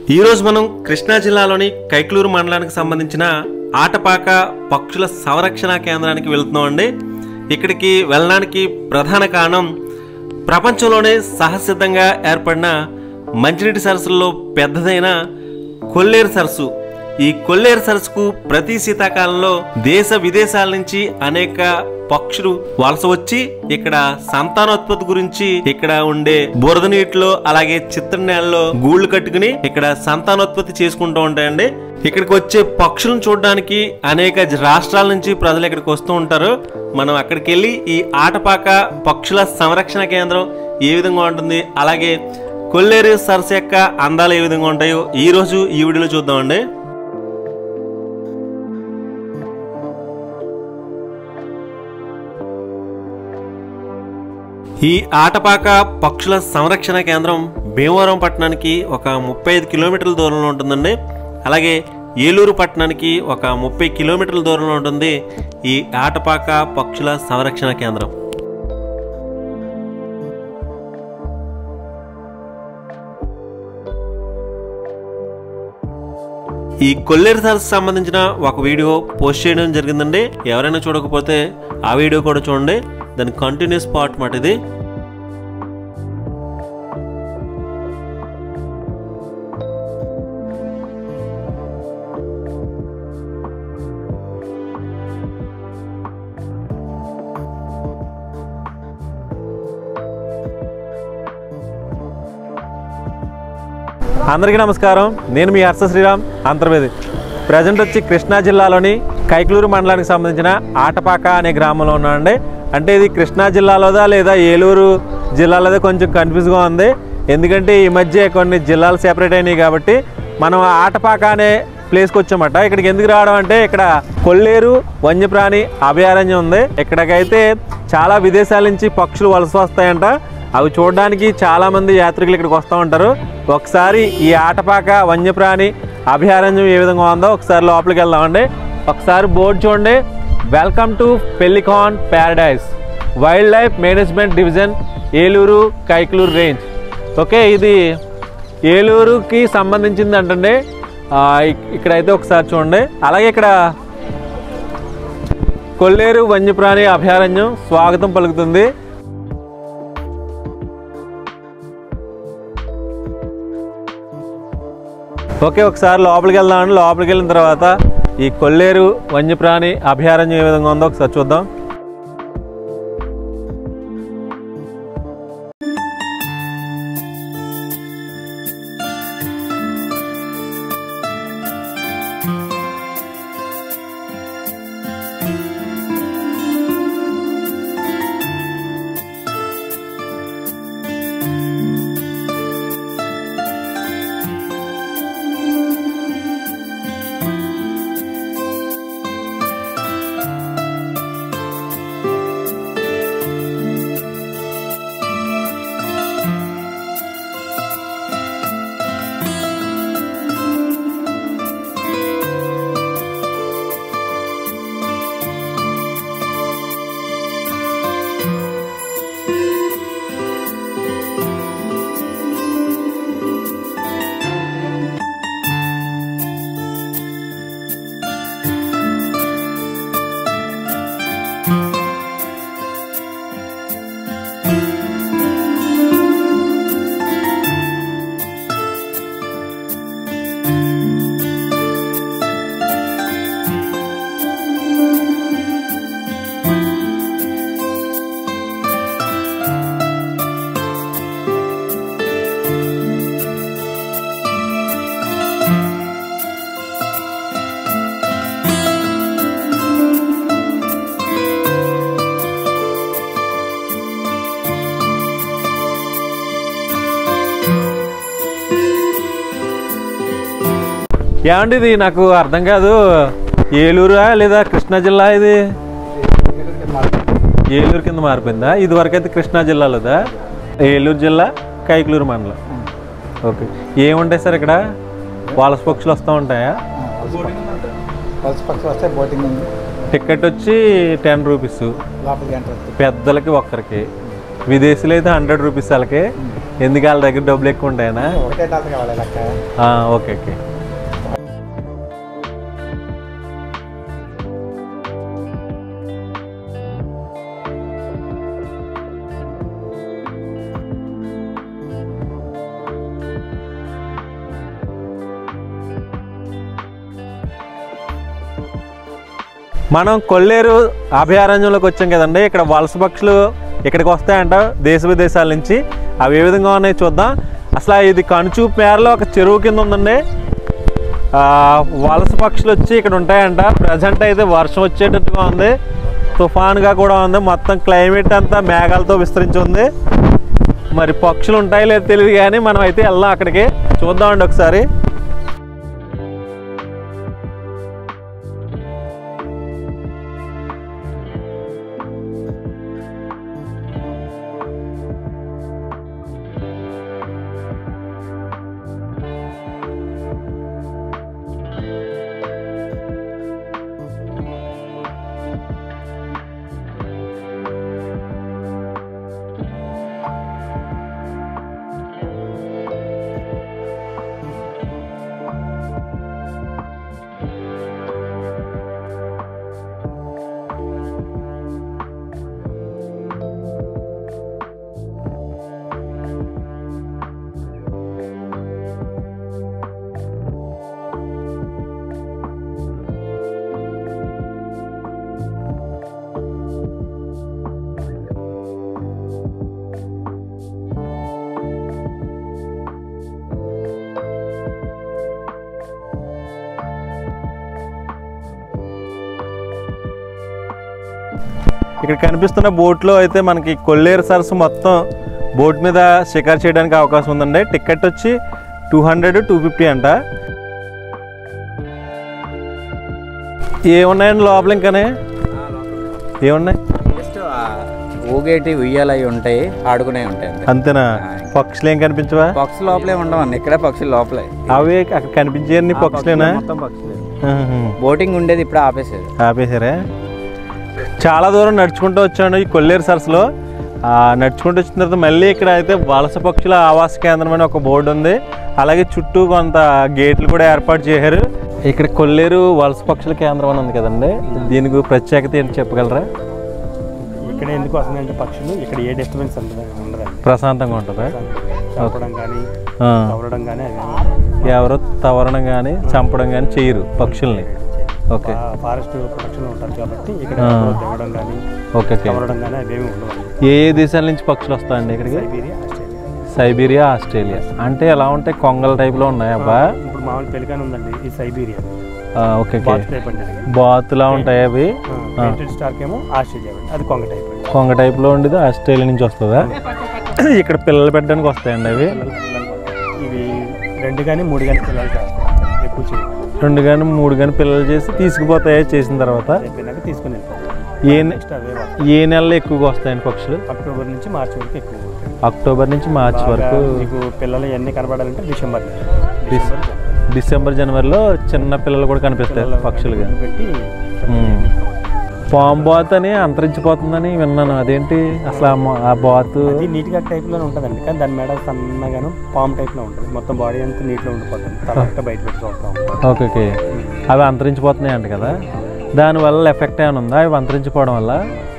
ఈరోజు మనం కృష్ణా జిల్లాలోని కైక్లూరు మండలానికి సంబంధించిన ఆటపాక పక్షుల సంరక్షణ కేంద్రానికి వెళ్తున్నామండి ఇక్కడికి వెళ్ళడానికి ప్రధాన కారణం ప్రపంచంలోనే సహసిద్ధంగా ఏర్పడిన మంచినీటి సరస్సుల్లో పెద్దదైన కొల్లేరు సరస్సు ఈ కొల్లేరు సరస్సుకు ప్రతి శీతాకాలంలో దేశ విదేశాల నుంచి అనేక పక్షులు వలస వచ్చి ఇక్కడ సంతానోత్పత్తి గురించి ఇక్కడ ఉండే బురద నీటిలో అలాగే చిత్ర నేలలో గూళ్ళు కట్టుకుని ఇక్కడ సంతానోత్పత్తి చేసుకుంటూ ఉంటాయండి ఇక్కడికి వచ్చే పక్షులను చూడడానికి అనేక జ- రాష్ట్రాల నుంచి ప్రజలు ఇక్కడికి వస్తూ ఉంటారు మనం అక్కడికి వెళ్ళి ఈ ఆటపాక పక్షుల సంరక్షణ కేంద్రం ఏ విధంగా ఉంటుంది అలాగే కొల్లేరు సరస్సు యొక్క అందాలు ఏ విధంగా ఉంటాయో ఈ రోజు ఈ వీడియోలో చూద్దామండి ఈ ఆటపాక పక్షుల సంరక్షణ కేంద్రం భీమవరం పట్టణానికి ఒక ముప్పై ఐదు కిలోమీటర్ల దూరంలో ఉంటుందండి అలాగే ఏలూరు పట్టణానికి ఒక ముప్పై కిలోమీటర్ల దూరంలో ఉంటుంది ఈ ఆటపాక పక్షుల సంరక్షణ కేంద్రం ఈ కొల్లేరు సరస్సు సంబంధించిన ఒక వీడియో పోస్ట్ చేయడం జరిగిందండి ఎవరైనా చూడకపోతే ఆ వీడియో కూడా చూడండి దాని కంటిన్యూస్ పార్ట్ మాట ఇది అందరికీ నమస్కారం నేను మీ హర్ష శ్రీరామ్ అంతర్వేది ప్రజెంట్ వచ్చి కృష్ణా జిల్లాలోని కైక్లూరు మండలానికి సంబంధించిన ఆటపాక అనే గ్రామంలో ఉన్నానండి అంటే ఇది కృష్ణా జిల్లాలోదా లేదా ఏలూరు జిల్లాలోదా కొంచెం కన్ఫ్యూజ్గా ఉంది ఎందుకంటే ఈ మధ్య కొన్ని జిల్లాలు సెపరేట్ అయినాయి కాబట్టి మనం ఆటపాక అనే ప్లేస్కి వచ్చామట ఇక్కడికి ఎందుకు రావడం అంటే ఇక్కడ కొల్లేరు వన్యప్రాణి అభయారణ్యం ఉంది ఇక్కడికైతే చాలా విదేశాల నుంచి పక్షులు వలస వస్తాయంట అవి చూడడానికి చాలా మంది యాత్రికులు ఇక్కడికి వస్తూ ఉంటారు ఒకసారి ఈ ఆటపాక వన్యప్రాణి అభయారణ్యం ఏ విధంగా ఉందో ఒకసారి లోపలికి వెళ్దామండి ఒకసారి బోర్డు చూడండి welcome to pelican paradise wild life management division Eluru Kaikaluru range okay ఇది ఏలూరుకి సంబంధించింది అంటండి ఆ, ఇక్- ఇక్కడైతే ఒకసారి చూడండి అలాగే ఇక్కడ కొల్లేరు వన్యప్రాణి అభయారణ్యం స్వాగతం పలుకుతుంది ఓకే ఒకసారి లోపలికి వెళ్దామండి లోపలికి వెళ్ళిన తర్వాత ఈ కొల్లేరు వన్యప్రాణి అభయారణ్యం ఏ విధంగా ఉందో ఒకసారి చూద్దాం ఏమండి ఇది నాకు అర్థం కాదు ఏలూరా లేదా కృష్ణా జిల్లా ఇది ఏలూరు కింద మారిపోయిందా ఇది వరకైతే కృష్ణా జిల్లాలోదా ఏలూరు జిల్లా కైకులూరు మండలం ఓకే ఏముంటాయి సార్ ఇక్కడ వాలస పక్షులు వస్తూ ఉంటాయా పల్స్ పక్షులు వస్తే బోటింగ్ ఉంది టికెట్ వచ్చి టెన్ రూపీస్ లోపలికి ఎంటర్ అవుతుంది పెద్దలకి ఒక్కరికి విదేశీలో అయితే హండ్రెడ్ రూపీస్ వాళ్ళకి ఎందుకు వాళ్ళ దగ్గర డబ్బులు ఎక్కువ ఉంటాయనా ఒకటే తాత కావాలి లెక్క ఆ, ఓకే ఓకే మనం కొల్లేరు అభయారణ్యంలోకి వచ్చాం కదండి ఇక్కడ వలస పక్షులు ఇక్కడికి వస్తాయంట దేశ విదేశాల నుంచి అవి ఏ విధంగా ఉన్నాయో చూద్దాం అసలు ఇది కనుచూపు మేరలో ఒక చెరువు కింద ఉందండి ఆ, వలస పక్షులు వచ్చి ఇక్కడ ఉంటాయంట ప్రజెంట్ అయితే వర్షం వచ్చేటట్టుగా ఉంది తుఫాన్గా కూడా ఉంది మొత్తం క్లైమేట్ అంతా మేఘాలతో విస్తరించి ఉంది మరి పక్షులు ఉంటాయో లేదో తెలియదు కానీ మనం అయితే వెళ్దాం అక్కడికి చూద్దామండి ఒకసారి ఇక్కడ కనిపిస్తున్న బోట్లో అయితే మనకి కొల్లేరు సరస్సు మొత్తం బోట్ మీద షికారు చేయడానికి అవకాశం ఉందండి టికెట్ వచ్చి టూ హండ్రెడ్ టూ ఫిఫ్టీ అంట ఏమున్నాయండి లోపల ఇంకానే ఏమున్నాయి జస్ట్ ఊగేటి ఉయ్యాలు అవి ఉంటాయి ఆడుకునే ఉంటాయి అంతే అంతేనా పక్షులు ఏం కనిపించవా పక్షులు లోపలే ఉండవండి ఇక్కడే పక్షులు లోపలే అవి అక్కడ కనిపించేయన్ని పక్షులేనా మొత్తం పక్షులే ఆహా. బోటింగ్ ఉండేది ఇప్పుడు ఆపేసేది ఆపేశారా చాలా దూరం నడుచుకుంటూ వచ్చాను ఈ కొల్లేరు సరస్సులో ఆ, నడుచుకుంటూ వచ్చిన తర్వాత మళ్ళీ ఇక్కడ అయితే వలస పక్షుల ఆవాస కేంద్రం అని ఒక బోర్డు ఉంది అలాగే చుట్టూ కొంత గేట్లు కూడా ఏర్పాటు చేశారు ఇక్కడ కొల్లేరు వలస పక్షుల కేంద్రం అని ఉంది కదండి దీనికి ప్రత్యేకత ఏంటి చెప్పగలరా ఇక్కడ ఎందుకు వస్తుందంటే పక్షులు ఇక్కడ ఏ డిస్టర్బెన్స్ ఉండదు ఉండదండి ప్రశాంతంగా ఉంటుందా చంపడం కానీ ఆ. కవరడం కానీ అవి ఎవరు తవరడం కానీ చంపడం కానీ చేయరు పక్షుల్ని ఓకే ఫారెస్ట్ ప్రొటెక్షన్ ఉంటారు కాబట్టి ఇక్కడ ఆ. ఎవరు దిగడం కానీ ఓకే ఓకే కవరడం కానీ అవేమి ఉండవండి ఏ ఏ దేశాల నుంచి పక్షులు వస్తాయండి ఇక్కడికి సైబీరియా ఆస్ట్రేలియా సైబీరియా ఆస్ట్రేలియా అంటే ఎలా ఉంటాయి కొంగల టైప్లో ఉన్నాయి అబ్బా ఇప్పుడు మామూలు పెలికాన్ ఉందండి ఈ సైబీరియా ఆ, ఓకే ఓకే బాత్ టైప్ అండి అది. బాతులా ఉంటాయి అవి పెయింటెడ్ స్టార్క్ ఏమో ఆస్ట్రేలియా అండి అది కొంగ టైప్ అండి కొంగ టైప్లో ఉండేది ఆస్ట్రేలియా నుంచి వస్తుందా ఇక్కడ పిల్లలు పెట్టడానికి వస్తాయండి అవి పిల్లలు పిల్లలు ఇవి రెండు కానీ మూడు కానీ పిల్లలు చేస్తాం ఎక్కువ చేయాలి రెండు కానీ మూడు కానీ పిల్లలు చేసి తీసుకుపోతాయి చేసిన తర్వాత అయిపోయినాక తీసుకుని వెళ్ళిపోతాం ఏ నె- నెక్స్ట్ అవే వస్తాయి. ఏ నెలలో ఎక్కువగా వస్తాయండి పక్షులు అక్టోబర్ నుంచి మార్చి వరకు ఎక్కువ ఉంటాయి. అక్టోబర్ నుంచి మార్చి బాగా వరకు మీకు పిల్లలు ఎన్ని కనపడాలంటే డిసెంబర్ డిస్- డిసెంబర్ జనవరిలో చిన్న పిల్లలు కూడా కనిపిస్తాయి పక్షులుగా పెట్టి ఉమ్. పాము బాత్ అని అంతరించిపోతుందని విన్నాను అదేంటి అసలు ఆ మొ- ఆ బాతు అది నీట్ గా టైప్ లోనే ఉంటుందండి కానీ దాని మేడ సన్నగాను పామ్ టైప్ లో ఉంటుంది మొత్తం బాడీ అంతా నీట్ లో ఉండిపోతుంది తల అంతా బయట పెట్టి చూస్తాం ఓకే ఓకే అవి అంతరించిపోతున్నాయి అంట కదా దానివల్ల ఎఫెక్ట్ ఏమైనా ఉందా అవి అంతరించిపోవడం వల్ల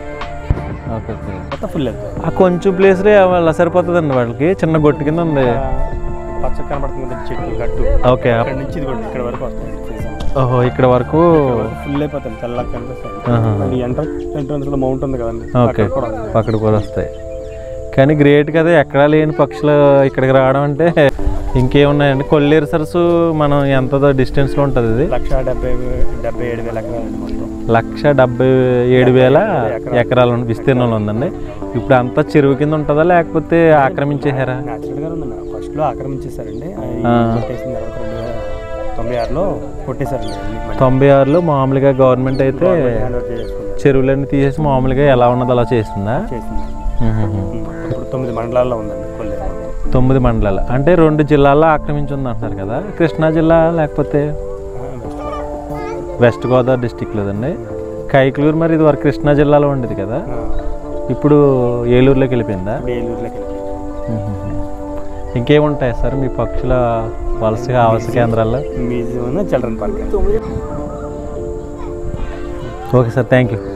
ఓకే ఓకే మొత్తం ఫుల్ వెళ్తుంది ఆ కొంచెం ప్లేస్లో అలా సరిపోతుందండి వాళ్ళకి చిన్న గొట్టు కింద ఉంది పచ్చ కనబడుతుంది కదా చెట్లు గట్టు ఓకే ఇక్కడ నుంచి ఇది కూడా ఇక్కడ వరకు వస్తాయి ఓహో ఇక్కడ వరకు ఫుల్ అయిపోతుంది తెల్లగా కనిపిస్తాయి ఆహా. మళ్ళీ ఎంటర్ ఎంట్రన్స్ లో మౌంట్ ఉంది కదండి ఓకే అక్కడ కూడా ఉంది. అక్కడ కూడా వస్తాయి కానీ గ్రేట్ కదా ఎక్కడా లేని పక్షులు ఇక్కడికి రావడం అంటే ఇంకేమున్నాయండి కొల్లేరు సరస్సు మనం ఎంత డిస్టెన్స్లో ఉంటుంది ఇది లక్ష డెబ్బై డెబ్బై ఏడు వేల ఎకరాలు మొత్తం లక్ష డెబ్బై ఏడు వేల ఎకరాల విస్తీర్ణంలో ఉందండి ఇప్పుడు అంతా చెరువు కింద ఉంటుందా లేకపోతే ఆక్రమించేసారా న్యాచురల్ గా ఉందండి ఫస్ట్ లో ఆక్రమించేశారండి అవి ఆ. కొట్టేసిన తర్వాత రెండు వేల తొంభై ఆరులో కొట్టేశారండి అన్ని మళ్ళీ. తొంభై ఆరులో మామూలుగా గవర్నమెంట్ అయితే గవర్నమెంట్ హ్యాండ్ ఓవర్ చేసుకుంది చెరువులన్నీ తీసేసి మామూలుగా ఎలా ఉన్నదో అలా చేస్తుందా చేసింది మ్మ్. ఇప్పుడు తొమ్మిది మండలాల్లో ఉందండి కొల్లేరు తొమ్మిది మండలాలు అంటే రెండు జిల్లాల్లో ఆక్రమించి ఉంది అంటున్నారు కదా కృష్ణా జిల్లా లేకపోతే ఆ, బెస్ట్. వెస్ట్ గోదావరి డిస్టిక్ లేదండి కైకలూరు మరి ఇది వరకు కృష్ణా జిల్లాలో ఉండేది కదా ఆ, ఇప్పుడు ఏలూరులోకి వెళ్ళిపోయిందా ఇప్పుడు ఏలూరులోకి వెళ్ళి ఇంకేముంటాయి సార్ మీ పక్షుల వలస ఆవాస కేంద్రాల్లో museum children park okay sir thank you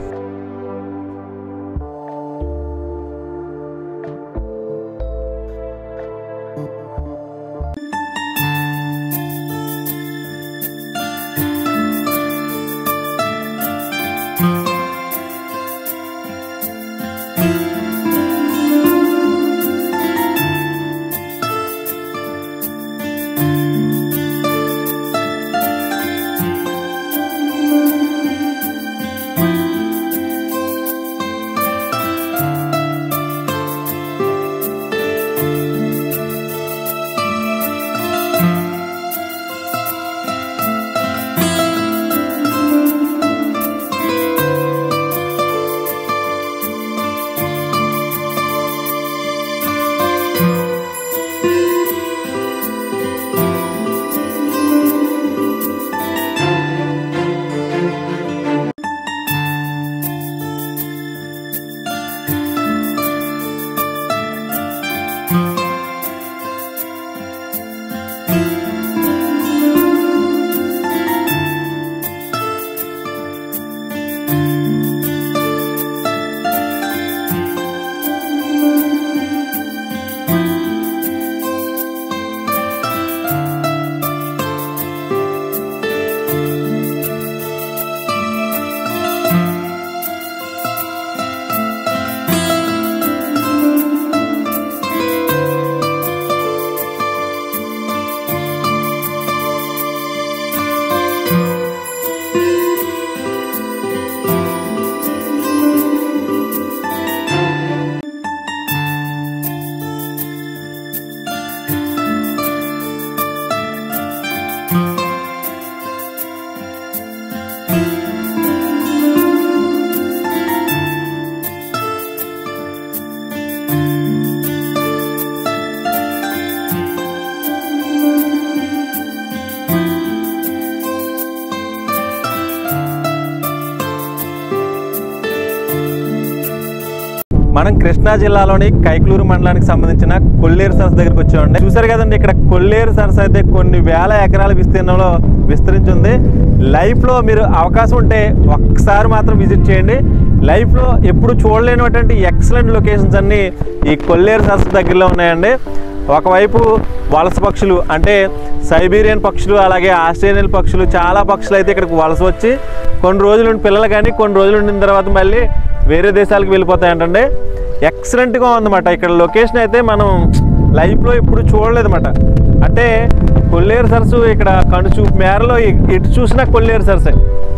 మనం కృష్ణా జిల్లాలోని కైక్లూరు మండలానికి సంబంధించిన కొల్లేరు సరస్సు దగ్గరికి వచ్చామండి చూసారు కదండి ఇక్కడ కొల్లేరు సరస్సు అయితే కొన్ని వేల ఎకరాల విస్తీర్ణంలో విస్తరించి ఉంది లైఫ్లో మీరు అవకాశం ఉంటే ఒక్కసారి మాత్రం విజిట్ చేయండి లైఫ్లో ఎప్పుడు చూడలేనటువంటి ఎక్సలెంట్ లొకేషన్స్ అన్నీ ఈ కొల్లేరు సరస్సు దగ్గరలో ఉన్నాయండి ఒకవైపు వలస పక్షులు అంటే సైబీరియన్ పక్షులు అలాగే ఆస్ట్రేలియన్ పక్షులు చాలా పక్షులు అయితే ఇక్కడికి వలస వచ్చి కొన్ని రోజులు ఉండి పిల్లలు కానీ కొన్ని రోజులు ఉండిన తర్వాత మళ్ళీ వేరే దేశాలకు వెళ్ళిపోతాయంటండి ఎక్సలెంట్గా ఉందన్నమాట ఇక్కడ లొకేషన్ అయితే మనం లైఫ్లో ఎప్పుడు చూడలేదన్నమాట అంటే కొల్లేరు సరస్సు ఇక్కడ కనుచూపు మేరలో ఎ- ఎటు చూసినా కొల్లేరు సరస్సే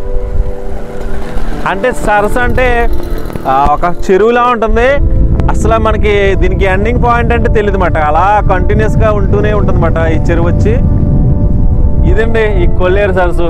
అంటే సరస్సు అంటే ఆ, ఒక చెరువులా ఉంటుంది అసలు మనకి దీనికి ఎండింగ్ పాయింట్ అంటే తెలియదు అనమాట అలా కంటిన్యూస్గా ఉంటూనే ఉంటుంది ఈ చెరువు వచ్చి ఇదండి ఈ కొల్లేరు సరస్సు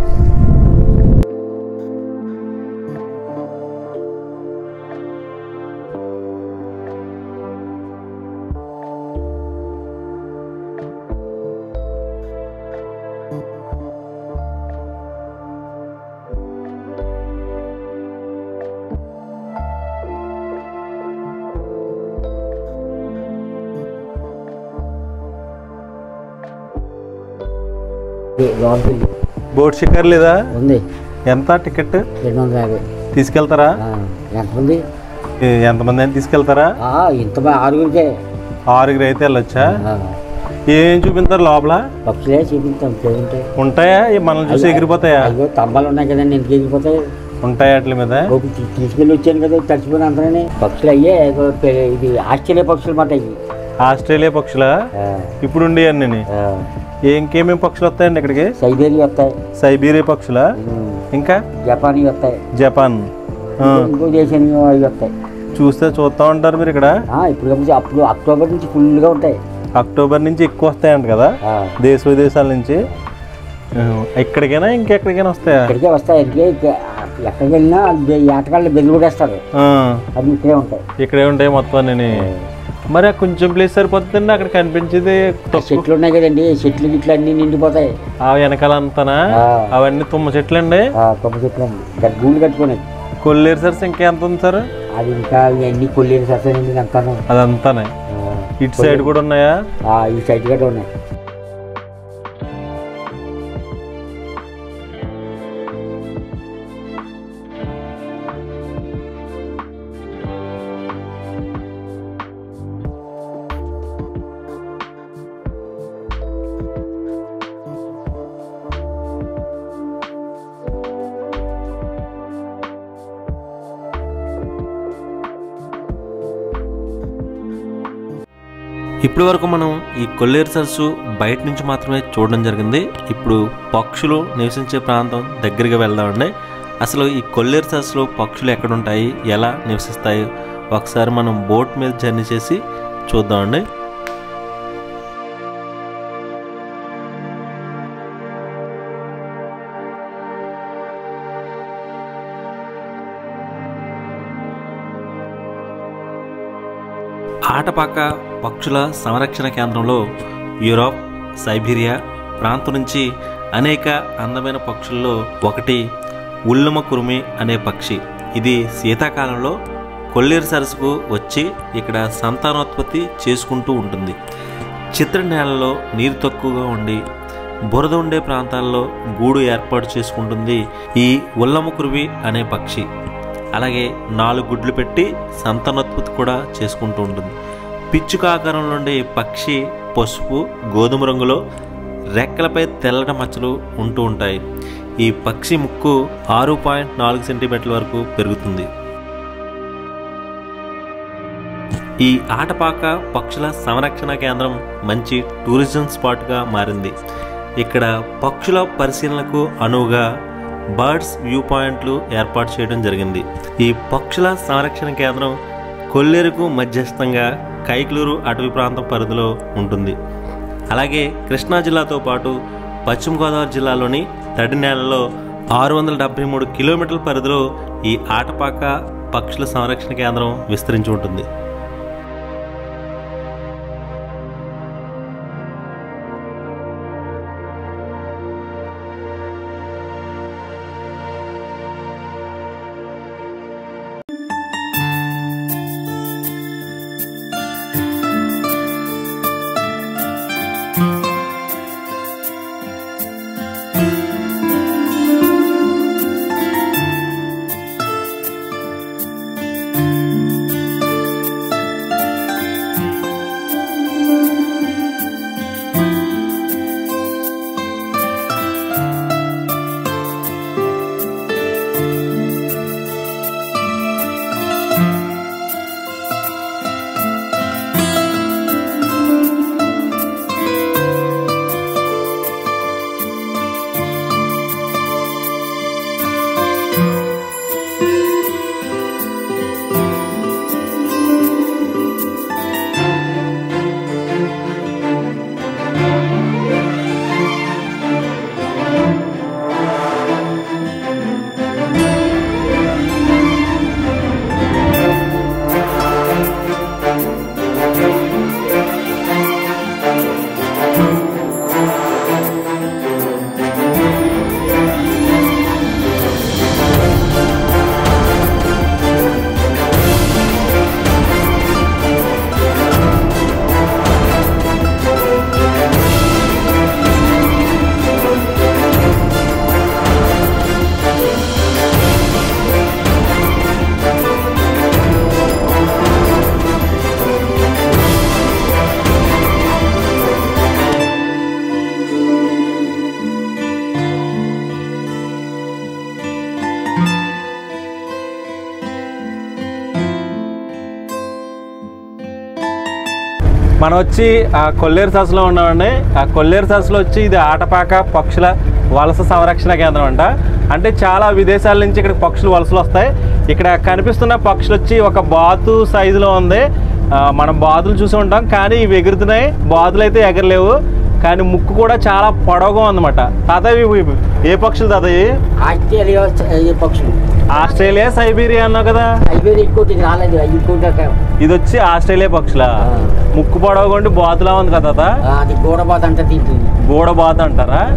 లోపలి బోట్ షిక్కర్ లేదా ఉంది ఎంత టికెట్ రెండు వందల యాభై తీసుకెళ్తారా ఆ, ఎంత ఉంది ఏ, ఎంతమంది అయినా తీసుకెళ్తారా ఆ, ఇంత బా ఆరుగురికే ఆరుగురు అయితే వెళ్ళొచ్చా ఆ, ఏం చూపించారు లోపల పక్షులే చూపిస్తాం పేరుంటే ఉంటాయా ఏ మనల్ని చూసి ఎగిరిపోతాయా అయ్యో స్తంభాలు ఉన్నాయి కదండి ఎందుకు ఎగిరిపోతాయి ఉంటాయా వాటి మీద ఒక తీ- తీసుకెళ్ళి వచ్చాను కదా తడిచిపోయిన అందరనే పక్షులు అయ్యే ఏదో పె- ఇది ఆస్ట్రేలియా పక్షులు మాట ఇవి ఆస్ట్రేలియా పక్షులా ఆ, ఇప్పుడు ఉండి అన్ని ఆ, ఇంకేమేమి పక్షులు వస్తాయండి ఇక్కడికి సైబేరియా వస్తాయి సైబీరియా పక్షులా ఉమ్, ఇంకా జపానీ వస్తాయి జపాన్ ఆ, ఇంకో దేశానికి అవి వస్తాయి చూస్తే చూస్తూ ఉంటారు మీరు ఇక్కడ ఆ, ఇప్పుడు కాబట్టి అప్పుడు అక్టోబర్ నుంచి ఫుల్గా ఉంటాయి అక్టోబర్ నుంచి ఎక్కువ వస్తాయంట కదా ఆ, దేశ విదేశాల నుంచి ఆ, ఎక్కడికైనా ఇంకెక్కడికైనా వస్తాయా ఇక్కడికే వస్తాయి ఎందుకే ఇక్క- ఎక్కడికి వెళ్ళినా బె- ఈ ఆటగాళ్ళు బెల్లు కొట్టేస్తారు ఆ, అవి ఇక్కడే ఉంటాయి ఇక్కడే ఉంటాయి మొత్తం నేను మరి ఆ కొంచెం ప్లేస్ సరిపోతుందండి అక్కడ కనిపించేది ఆ తక్కువ చెట్లు ఉన్నాయి కదండి చెట్లు గిట్లు అన్నీ నిండిపోతాయి ఆ వెనకాల అంతానా ఆ. అవన్నీ తుమ్మ చెట్లు అండి ఆ కొమ్మ చెట్లు అండి ఇక్కడ గూళ్ళు కట్టుకునేది కొల్లేరు సార్ ఇంకెంత ఉంది సార్ అది ఇంకా ఇవన్నీ కొల్లేరు సత్తానండి అంతాను అదంతానే ఇటు సైడ్ కూడా ఉన్నాయా ఆ, ఈ సైడ్ గట్రా ఉన్నాయి ఇప్పటి వరకు మనం ఈ కొల్లేరు సరస్సు బయట నుంచి మాత్రమే చూడడం జరిగింది ఇప్పుడు పక్షులు నివసించే ప్రాంతం దగ్గరగా వెళ్దామండి అసలు ఈ కొల్లేరు సరస్సులో పక్షులు ఎక్కడ ఉంటాయి ఎలా నివసిస్తాయి ఒకసారి మనం బోట్ మీద జర్నీ చేసి చూద్దామండి ఆటపాక పక్షుల సంరక్షణ కేంద్రంలో యూరోప్ సైబీరియా ప్రాంతం నుంచి అనేక అందమైన పక్షుల్లో ఒకటి ఉల్లుమ కురుమి అనే పక్షి ఇది శీతాకాలంలో కొల్లేరు సరస్సుకు వచ్చి ఇక్కడ సంతానోత్పత్తి చేసుకుంటూ ఉంటుంది చిత్ర నేలలో నీరు తక్కువగా ఉండి బురద ఉండే ప్రాంతాల్లో గూడు ఏర్పాటు చేసుకుంటుంది ఈ ఉల్లమకురువి అనే పక్షి అలాగే నాలుగు గుడ్లు పెట్టి సంతానోత్పత్తి కూడా చేసుకుంటూ ఉంటుంది పిచ్చుక ఆకారంలో ఉండే ఈ పక్షి పసుపు గోధుమ రంగులో రెక్కలపై తెల్లటి మచ్చలు ఉంటూ ఉంటాయి ఈ పక్షి ముక్కు ఆరు పాయింట్ నాలుగు సెంటీమీటర్ల వరకు పెరుగుతుంది ఈ ఆటపాక పక్షుల సంరక్షణ కేంద్రం మంచి టూరిజం స్పాట్గా మారింది ఇక్కడ పక్షుల పరిశీలనకు అనువుగా బర్డ్స్ వ్యూ పాయింట్లు ఏర్పాటు చేయడం జరిగింది ఈ పక్షుల సంరక్షణ కేంద్రం కొల్లేరుకు మధ్యస్థంగా కైక్లూరు అటవీ ప్రాంతం పరిధిలో ఉంటుంది అలాగే కృష్ణా జిల్లాతో పాటు పశ్చిమ గోదావరి జిల్లాలోని తడి నేలలో ఆరు వందల డెబ్బై మూడు కిలోమీటర్ల పరిధిలో ఈ ఆటపాక పక్షుల సంరక్షణ కేంద్రం విస్తరించి ఉంటుంది మనం వచ్చి ఆ కొల్లేరు సరస్సులో ఉన్నామండి ఆ కొల్లేరు సరస్సులో వచ్చి ఇది ఆటపాక పక్షుల వలస సంరక్షణ కేంద్రం అంట అంటే చాలా విదేశాల నుంచి ఇక్కడ పక్షులు వలసలు వస్తాయి ఇక్కడ కనిపిస్తున్న పక్షులు వచ్చి ఒక బాతు సైజులో ఉంది ఆ, మనం బాతులు చూసి ఉంటాం కానీ ఇవి ఎగురుతున్నాయి బాతులు అయితే ఎగరలేవు కానీ ముక్కు కూడా చాలా పొడవుగా ఉందన్నమాట తాత ఇవి ఇవి ఏ పక్షులు తాత ఇవి ఆస్ట్రేలియా ఈ పక్షులు ఆస్ట్రేలియా సైబీరియా అన్నావు కదా అయిపోయి ఇంకోటి రాలేదు అవి ఇంకోటి ఒక- ఇది వచ్చి ఆస్ట్రేలియా పక్షుల ఆ. ముక్కు పొడవుగా ఉండి బాతులా ఉంది కదా తాత ఆ, అది గోడబాత అంటే తింటుంది గోడ బాత అంటారా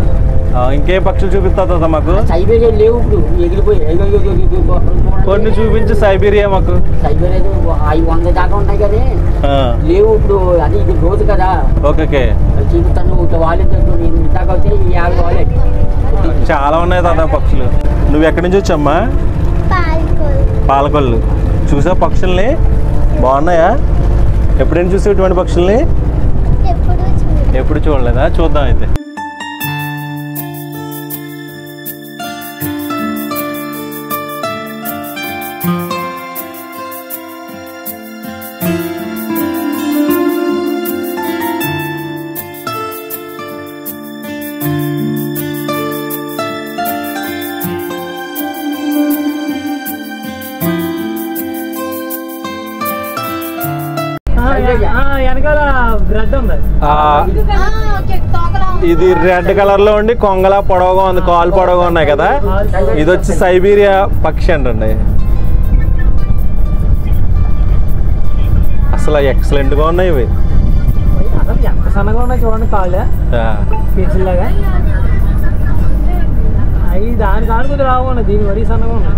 ఆ, ఇంకే పక్షులు చూపిస్తా మాకు సైబేరియా లేవు ఇప్పుడు ఎగిరిపోయి ఎగిరి- ఎగిరి- ఎగిరి- ఎగిరి- ఎగిరి- కొన్ని చూపించి సైబీరియా మాకు సైబేరియా ఐదు వంద దాకా ఉన్నాయి కానీ ఆ, లేవు ఇప్పుడు అది ఇది రోజు కదా ఓకే ఓకే చూపుతాను ఇట్లా వాళ్ళే తింటాను నేను దాకా వచ్చి యాభై వాళ్ళే చాలా ఉన్నాయి తాత పక్షులు నువ్వు ఎక్కడి నుంచి వచ్చామ్మా పాలకొల్లు చూసా పక్షుల్ని బాగున్నాయా ఎప్పుడైనా చూసావు ఇటువంటి పక్షుల్ని ఎప్పుడు చూడలేదా చూద్దాం అయితే వెనకాల బ్రెడ్ ఉంది ఆ, ఇది రెడ్ కలర్ లో ఉండి కొంగలా పొడవుగా ఉంది కాలు పొడవుగా ఉన్నాయి కదా ఇది వచ్చి సైబీరియా పక్షి అంటండి అసలు ఎక్సలెంట్ గా ఉన్నాయి ఇవి అసలు ఎంత సన్నగా ఉన్నాయి చూడండి కాళ్ళు ఆ, పెన్సిల్ లాగా అవి దాని కాడు కొద్దిగా రావు ఉన్నాయి దీని మరీ సన్నగా ఉన్నాయి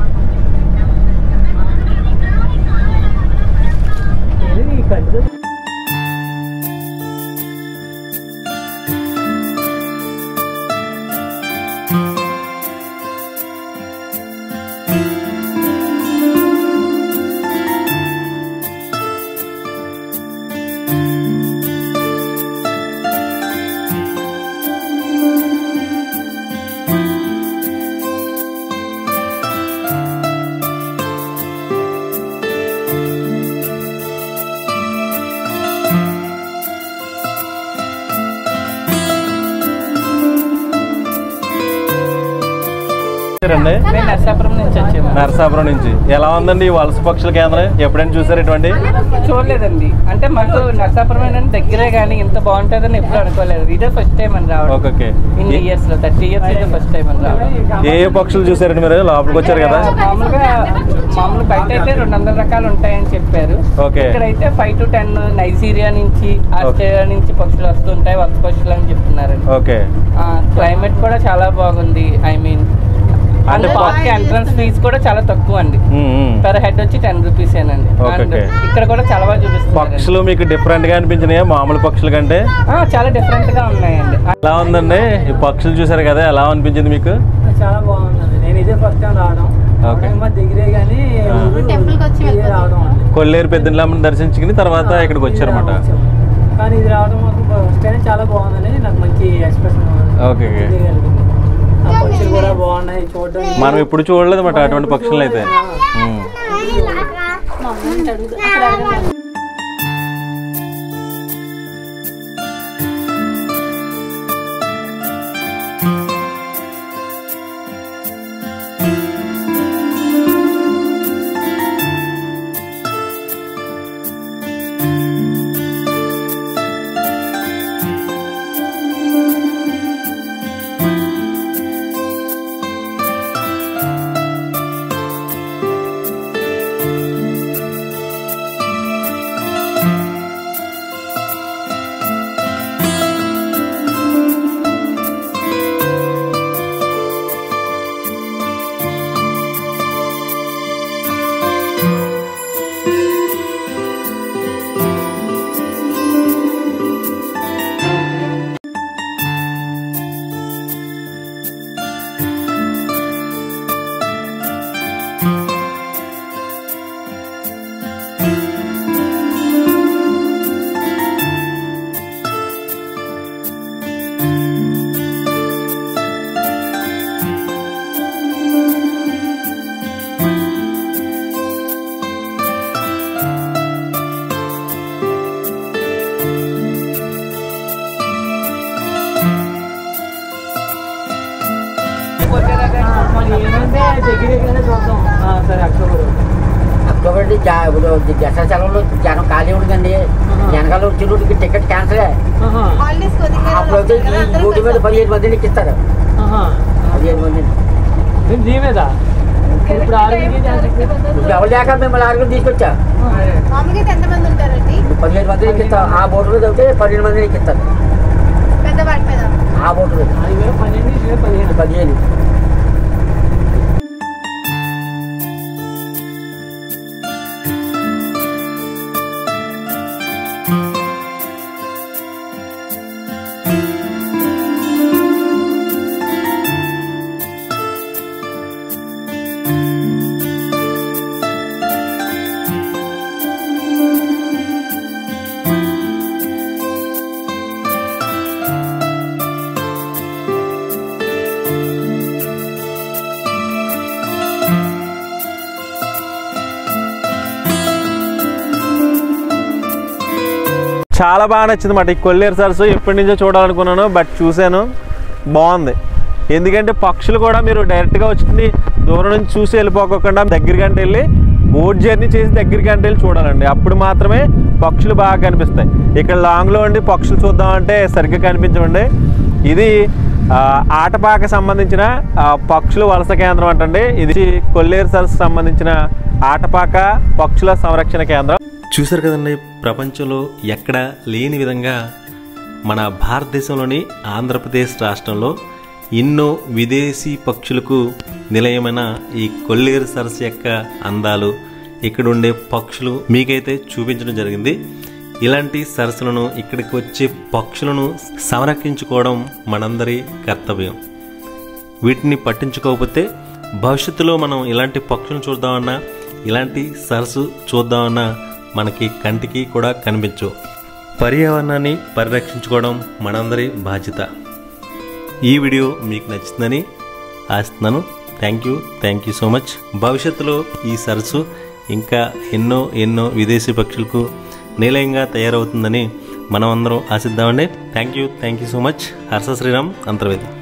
ఏది ఈ కళ్ళు రండి మేము నర్సాపురం నుంచి వచ్చాము నరసాపురం నుంచి ఎలా ఉందండి ఈ వలస పక్షుల కేంద్రం ఎప్పుడైనా చూసారు ఇటువంటి చూడలేదండి అంటే మాకు నర్సాపురం ఏంటంటే దగ్గరే కానీ ఇంత బాగుంటుందని ఎప్పుడు అనుకోలేదు ఇదే ఫస్ట్ టైం అని రావడం ఓకే ఓకే ఇన్ని ఇయర్స్ లో థర్టీ ఇయర్స్ ఇదే ఫస్ట్ టైం అని రావడం ఏ ఏ పక్షులు చూసారండి మీరు లోపలికి వచ్చారు కదా మామూలుగా మామూలు బయట అయితే రెండు వందల రకాలు ఉంటాయని చెప్పారు ఓకే. ఇక్కడైతే ఫైవ్ టు టెన్ నైజీరియా నుంచి ఆస్ట్రేలియా నుంచి పక్షులు వస్తుంటాయి వలస పక్షులు అని చెప్తున్నారండి ఓకే క్లైమేట్ కూడా చాలా బాగుంది ఐ మీన్ అంటే అంటే పార్క్ ఎంట్రన్స్ ఫీజ్ కూడా చాలా తక్కువ అండి ఉమ్, ఉమ్. పర్ హెడ్ వచ్చి టెన్ రూపీస్ ఏనండి ఓకే, అండ్ ఓకే. ఇక్కడ కూడా చాలా బాగా చూపిస్తున్నారు పక్షులు మీకు డిఫరెంట్ గా అనిపించినాయా మామూలు పక్షుల కంటే చాలా డిఫరెంట్ గా ఉన్నాయండి ఎలా ఉందండి ఈ పక్షులు చూసారు కదా ఎలా అనిపించింది మీకు చాలా బాగుందండి నేను ఇదే ఫస్ట్ టైం రావడం ఓకే. మా దగ్గరే కానీ టెంపుల్కి వచ్చి ఇదే వెళ్ళిపోతాం. రావడం అండి. కొల్లేరు పెద్దలమ్మని దర్శించుకుని తర్వాత ఇక్కడికి వచ్చారన్నమాట వచ్చాము. కానీ ఇది రావడం మాకు ఫస్ట్ టైం చాలా బాగుందని నాకు మంచి ఎక్స్ప్రెషన్ ఓకే, ఓకే. ఆ పక్షులు కూడా బాగున్నాయి చూడడం మనం ఎప్పుడు చూడలేదు అన్నమాట అటువంటి పక్షులను అయితే ఉమ్. మరి ఏమంటే దగ్గర దగ్గరనే చూద్దాం ఆ, సరే అక్టోబర్ అక్టోబర్ అంటే జా- ఇప్పుడు దసరా సెలవులో జనం ఖాళీ ఉండదండి వెనకాల వచ్చే రోడ్డుకి టికెట్ క్యాన్సలే ఆహా, హాలిడేస్ కొద్దిగా అప్పుడు అయితే ఈ రోడ్డు మీద పదిహేను మందిని ఎక్కిస్తారు ఆహా. పదిహేను మందిని నేను దీ మీద ఇప్పుడు ఆరుగురికి ఛాన్స్ ఇచ్చారు. ఇప్పుడు ఎవరు లేక మిమ్మల్ని ఆరుగురు తీసుకొచ్చా మామూలుగా అయితే ఎంతమంది ఉంటారండి ఇప్పుడు పదిహేను మందిని ఎక్కిస్తాం ఆ బోర్డు మీద అయితే పన్నెండు మందిని ఎక్కిస్తారు పెద్ద వాటి మీద ఆ బోటు పదిహేను చాలా బాగా నచ్చింది మాట ఈ కొల్లేరు సరస్సు ఎప్పటి నుంచో చూడాలనుకున్నాను బట్ చూశాను బాగుంది ఎందుకంటే పక్షులు కూడా మీరు డైరెక్ట్గా వచ్చి దూరం నుంచి చూసి వెళ్ళిపోకుండా దగ్గరికి అంటే వెళ్ళి బోట్ జర్నీ చేసి దగ్గరికి అంటే వెళ్ళి చూడాలండి అప్పుడు మాత్రమే పక్షులు బాగా కనిపిస్తాయి ఇక్కడ లాంగ్లో ఉండి పక్షులు చూద్దామంటే సరిగ్గా కనిపించమండి ఇది ఆ, ఆటపాక సంబంధించిన ఆ, పక్షుల వలస కేంద్రం అంటండి ఇది కొల్లేరు సరస్సు సంబంధించిన ఆటపాక పక్షుల సంరక్షణ కేంద్రం చూసారు కదండి ప్రపంచంలో ఎక్కడ లేని విధంగా మన భారతదేశంలోని ఆంధ్రప్రదేశ్ రాష్ట్రంలో ఎన్నో విదేశీ పక్షులకు నిలయమైన ఈ కొల్లేరు సరస్సు యొక్క అందాలు ఇక్కడ ఉండే పక్షులు మీకైతే చూపించడం జరిగింది ఇలాంటి సరస్సులను ఇక్కడికి వచ్చే పక్షులను సంరక్షించుకోవడం మనందరి కర్తవ్యం వీటిని పట్టించుకోకపోతే భవిష్యత్తులో మనం ఇలాంటి పక్షులను చూద్దామన్నా ఇలాంటి సరస్సు చూద్దామన్నా మనకి కంటికి కూడా కనిపించవు పర్యావరణాన్ని పరిరక్షించుకోవడం మనందరి బాధ్యత ఈ వీడియో మీకు నచ్చిందని ఆశిస్తున్నాను thank you thank you so much భవిష్యత్తులో ఈ సరస్సు ఇంకా ఎన్నో ఎన్నో విదేశీ పక్షులకు నిలయంగా తయారవుతుందని మనం అందరం ఆశిద్దామండి thank you thank you so much Harsha Sriram Antarvedi